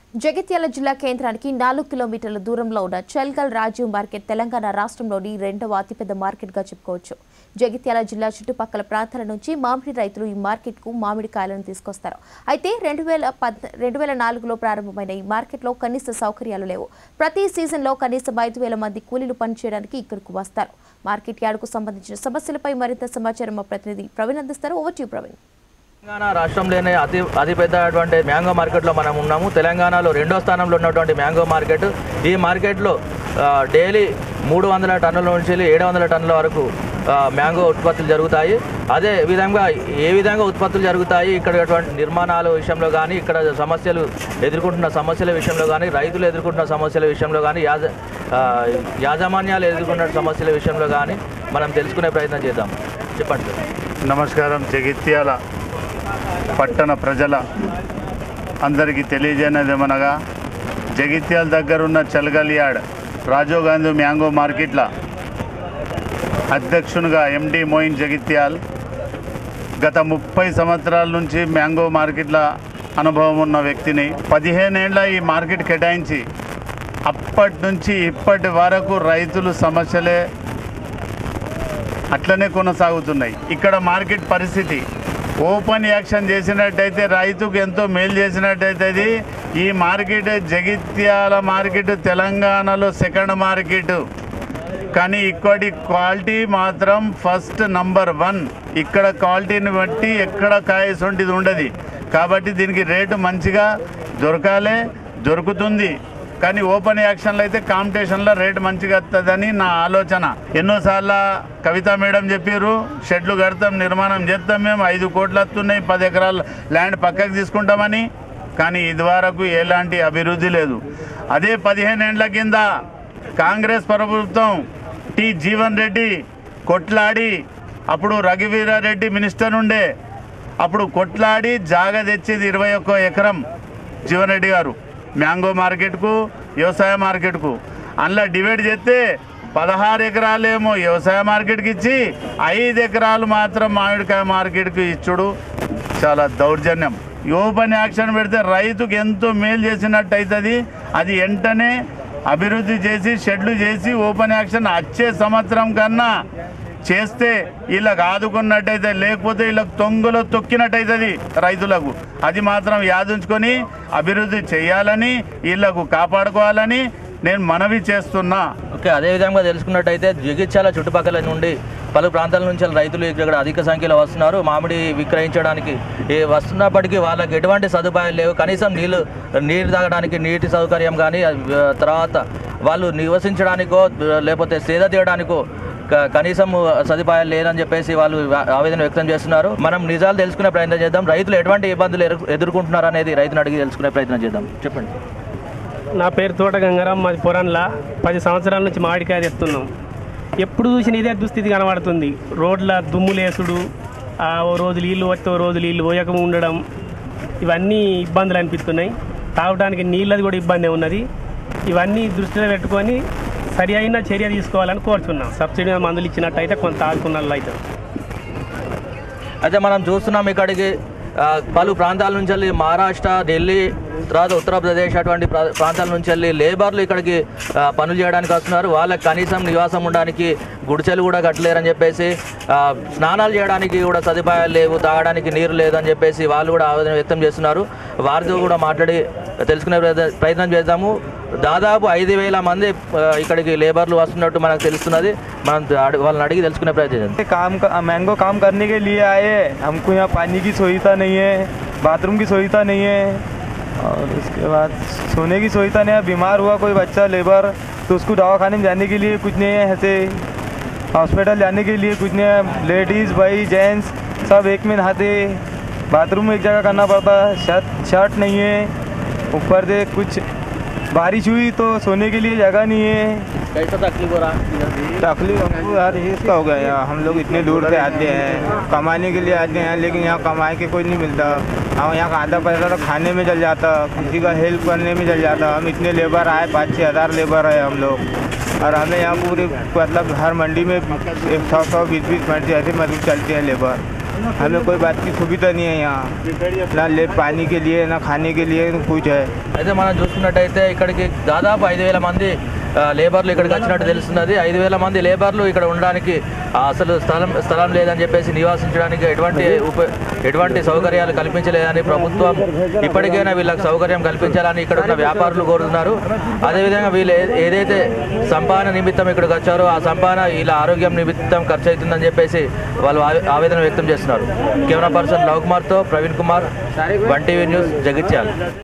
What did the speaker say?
జగిత్యాల జిల్లా కేంద్రానికి నాలుగు కిలోమీటర్ల దూరంలో ఉన్న చల్గల్ రాజీవ్ మార్కెట్ తెలంగాణ రాష్ట్రంలోని రెండవ అతిపెద్ద మార్కెట్గా చెప్పుకోవచ్చు జగిత్యాల జిల్లా చుట్టుపక్కల ప్రాంతాల నుంచి మామిడి రైతులు ఈ మార్కెట్కు మామిడి కాయలను తీసుకొస్తారు అయితే రెండు వేల పద్ రెండు వేల నాలుగులో ప్రారంభమైన ఈ మార్కెట్లో కనీస సౌకర్యాలు లేవు ప్రతి సీజన్లో కనీసం ఐదు వేల మంది కూలీలు పనిచేయడానికి ఇక్కడకు వస్తారు మార్కెట్ యార్డుకు సంబంధించిన సమస్యలపై మరింత సమాచారం మా ప్రతినిధి ప్రవీణ్ అందిస్తారు ఓవర్ టు ప్రవీణ్ తెలంగాణ రాష్ట్రంలోనే అతి అతిపెద్దటువంటి మ్యాంగో మార్కెట్లో మనం ఉన్నాము తెలంగాణలో రెండో స్థానంలో ఉన్నటువంటి మ్యాంగో మార్కెట్ ఈ మార్కెట్లో ఆ, డైలీ మూడు వందల టన్నుల నుంచి ఏడు వందల టన్నుల వరకు ఆ, మ్యాంగో ఉత్పత్తులు జరుగుతాయి అదే విధంగా ఏ విధంగా ఉత్పత్తులు జరుగుతాయి ఇక్కడ నిర్మాణాల విషయంలో కానీ ఇక్కడ సమస్యలు ఎదుర్కొంటున్న సమస్యల విషయంలో కానీ రైతులు ఎదుర్కొంటున్న సమస్యల విషయంలో కానీ యాజ ఆ, యాజమాన్యాలు ఎదుర్కొన్న సమస్యల విషయంలో కానీ మనం తెలుసుకునే ప్రయత్నం చేద్దాం చెప్పండి సార్ నమస్కారం జగిత్యాల పట్టణ ప్రజల అందరికీ తెలియజేయనదేమనగా జగిత్యాల దగ్గరున్న చలగలియాడ్ రాజీవ్ గాంధీ మ్యాంగో మార్కెట్ల అధ్యక్షునిగా ఎండి మోయిన్ జగిత్యాల్ గత ముప్పై సంవత్సరాల నుంచి మ్యాంగో మార్కెట్ల అనుభవం ఉన్న వ్యక్తిని పదిహేనేళ్ల ఈ మార్కెట్ కేటాయించి అప్పటి నుంచి ఇప్పటి వరకు రైతులు సమస్యలే అట్లనే కొనసాగుతున్నాయి ఇక్కడ మార్కెట్ పరిస్థితి ఓపెన్ యాక్షన్ చేసినట్టయితే రైతుకు ఎంతో మేలు చేసినట్టయితే అది ఈ మార్కెట్ జగిత్యాల మార్కెట్ తెలంగాణలో సెకండ్ మార్కెట్ కానీ ఇక్కడి క్వాలిటీ మాత్రం ఫస్ట్ నంబర్ వన్ ఇక్కడ క్వాలిటీని బట్టి ఎక్కడ కాయసొంటిది ఉండదు కాబట్టి దీనికి రేటు మంచిగా దొరకాలే దొరుకుతుంది కానీ ఓపెన్ యాక్షన్లో అయితే కాంపిటీషన్లో రేటు మంచిగా వస్తుందని నా ఆలోచన ఎన్నోసార్లు కవిత మేడం చెప్పారు షెడ్లు కడతాం నిర్మాణం చేస్తాం మేము ఐదు కోట్లు వస్తున్నాయి పది ఎకరాల ల్యాండ్ పక్కకు తీసుకుంటామని కానీ ఇదివరకు ఎలాంటి అభివృద్ధి లేదు అదే పదిహేను ఏండ్ల కింద కాంగ్రెస్ ప్రభుత్వం టి జీవన్ రెడ్డి కొట్లాడి అప్పుడు రఘువీరారెడ్డి మినిస్టర్ ఉండే అప్పుడు కొట్లాడి జాగా తెచ్చేది ఇరవై ఒక్క ఎకరం జీవన్ రెడ్డి గారు మ్యాంగో మార్కెట్కు వ్యవసాయ మార్కెట్కు అందులో డివైడ్ చేస్తే పదహారు ఎకరాలేమో వ్యవసాయ మార్కెట్కి ఇచ్చి ఐదు ఎకరాలు మాత్రం మామిడికాయ మార్కెట్కి ఇచ్చుడు చాలా దౌర్జన్యం ఈ ఓపెన్ యాక్షన్ పెడితే రైతుకు ఎంతో మేలు చేసినట్టు అవుతుంది అది వెంటనే అభివృద్ధి చేసి షెడ్లు చేసి ఓపెన్ యాక్షన్ వచ్చే సంవత్సరం కన్నా చేస్తే వీళ్ళకి ఆదుకున్నట్టయితే లేకపోతే వీళ్ళకి తొంగలో తొక్కినట్టయితుంది రైతులకు అది మాత్రం యాదుంచుకొని అభివృద్ధి చేయాలని వీళ్ళకు కాపాడుకోవాలని నేను మనవి చేస్తున్నా ఓకే అదే విధంగా తెలుసుకున్నట్టయితే జగిత్యాల చుట్టుపక్కల నుండి పలు ప్రాంతాల నుంచి రైతులు ఇక్కడ అధిక సంఖ్యలో వస్తున్నారు మామిడి విక్రయించడానికి ఈ వస్తున్నప్పటికీ వాళ్ళకి ఎటువంటి సదుపాయాలు లేవు కనీసం నీళ్ళు నీరు తాగడానికి నీటి సౌకర్యం కానీ ఆ, తర్వాత వాళ్ళు నివసించడానికో లేకపోతే సేద తీయడానికో క- కనీసం సదుపాయాలు లేదని చెప్పేసి వాళ్ళు ఆ- ఆవేదన వ్యక్తం చేస్తున్నారు మనం నిజాలు తెలుసుకునే ప్రయత్నం చేద్దాం రైతులు ఎటువంటి ఇబ్బందులు ఎదురు- ఎదుర్కొంటున్నారు అనేది రైతును అడిగి తెలుసుకునే ప్రయత్నం చేద్దాం చెప్పండి నా పేరు తోట గంగారాం మాది పొరంలా పది సంవత్సరాల నుంచి మామిడికాయ తెస్తున్నాం ఎప్పుడు చూసిన ఇదే దుస్థితి కనబడుతుంది రోడ్ల దుమ్ములేసుడు ఆ ఓ రోజు నీళ్ళు వస్తే ఓ రోజు నీళ్ళు పోయక ఉండడం ఇవన్నీ ఇబ్బందులు అనిపిస్తున్నాయి తాగడానికి నీళ్ళది కూడా ఇబ్బంది ఉన్నది ఇవన్నీ దృష్టిలో పెట్టుకొని సరి అయిన చర్య తీసుకోవాలని కోరుచున్నాం సబ్సిడీ మీద మందులు ఇచ్చినట్టయితే కొంత ఆదుకున్న వాళ్ళు అవుతారు అయితే మనం చూస్తున్నాం ఇక్కడికి ఆ, పలు ప్రాంతాల నుంచి వెళ్ళి మహారాష్ట్ర ఢిల్లీ తర్వాత ఉత్తరప్రదేశ్ అటువంటి ప్రా- ప్రాంతాల నుంచి వెళ్ళి లేబర్లు ఇక్కడికి ఆ, పనులు చేయడానికి వస్తున్నారు వాళ్ళకి కనీసం నివాసం ఉండడానికి గుడిసెలు కూడా కట్టలేరని చెప్పేసి ఆ, స్నానాలు చేయడానికి కూడా సదుపాయాలు లేవు తాగడానికి నీరు లేదని చెప్పేసి వాళ్ళు కూడా ఆవేదన వ్యక్తం చేస్తున్నారు వారితో కూడా మాట్లాడి తెలుసుకునే ప్రయత్న- ప్రయత్నం చేద్దాము దాదాపు ఐదు వేల మంది ఆ, ఇక్కడికి లేబర్లు వస్తున్నట్టు మనకు తెలుస్తున్నది మనం అడి- వాళ్ళని అడిగి తెలుసుకునే ప్రయత్నం చేద్దాం काम का, मैंगो काम करने के लिए आए हमको यहाँ पानी की सुविधा नहीं है बाथरूम की सुविधा नहीं है और उसके बाद सोने की सुविधा नहीं है बीमार हुआ कोई बच्चा लेबर तो उसको दवाखाने में जाने के लिए कुछ नहीं है ऐसे हॉस्पिटल जाने के लिए कुछ नहीं है लेडीज़ भाई जेंट्स सब एक में नहाते बाथरूम में एक जगह करना पड़ता है शर्ट शर्ट नहीं है ऊपर से कुछ बारिश हुई तो सोने के लिए जगह नहीं है कैसा तकलीफ हो रहा है तकलीफ हमको हर चीज़ का हो गया यहाँ हम लोग इतने दूर से आते हैं कमाने के लिए आते हैं लेकिन यहाँ कमाए के कोई नहीं मिलता हम यहाँ का आधा पैसा तो खाने में चल जाता किसी का हेल्प करने में चल जाता हम इतने लेबर आए पाँच छः हज़ार लेबर है हम लोग और हमें यहाँ पूरे मतलब हर मंडी में एक सौ सौ बीस बीस मिनट ऐसे मतलब चलते हैं लेबर हमें कोई बात की सुविधा नहीं है यहाँ ना ले पानी के लिए ना खाने के लिए कुछ है అయితే మనం చూసుకున్నట్టయితే ఇక్కడికి దాదాపు ఐదు వేల మంది ఆ, లేబర్లు ఇక్కడికి వచ్చినట్టు తెలుస్తున్నది ఐదు వేల మంది లేబర్లు ఇక్కడ ఉండడానికి ఆ, అసలు స్థలం స్థలం లేదని చెప్పేసి నివాసించడానికి ఎటువంటి ఉప ఎటువంటి సౌకర్యాలు కల్పించలేదని ప్రభుత్వం ఇప్పటికైనా వీళ్ళకి సౌకర్యం కల్పించాలని ఇక్కడ ఉన్న వ్యాపారులు కోరుతున్నారు అదేవిధంగా వీళ్ళు ఏ- ఏదైతే సంపాదన నిమిత్తం ఇక్కడికి వచ్చారో ఆ సంపాదన వీళ్ళ ఆరోగ్యం నిమిత్తం ఖర్చు అవుతుందని చెప్పేసి వాళ్ళు ఆవే- ఆవేదన వ్యక్తం చేస్తున్నారు కెమెరా పర్సన్ లవ్ కుమార్తో Praveen Kumar one TV news Jagtial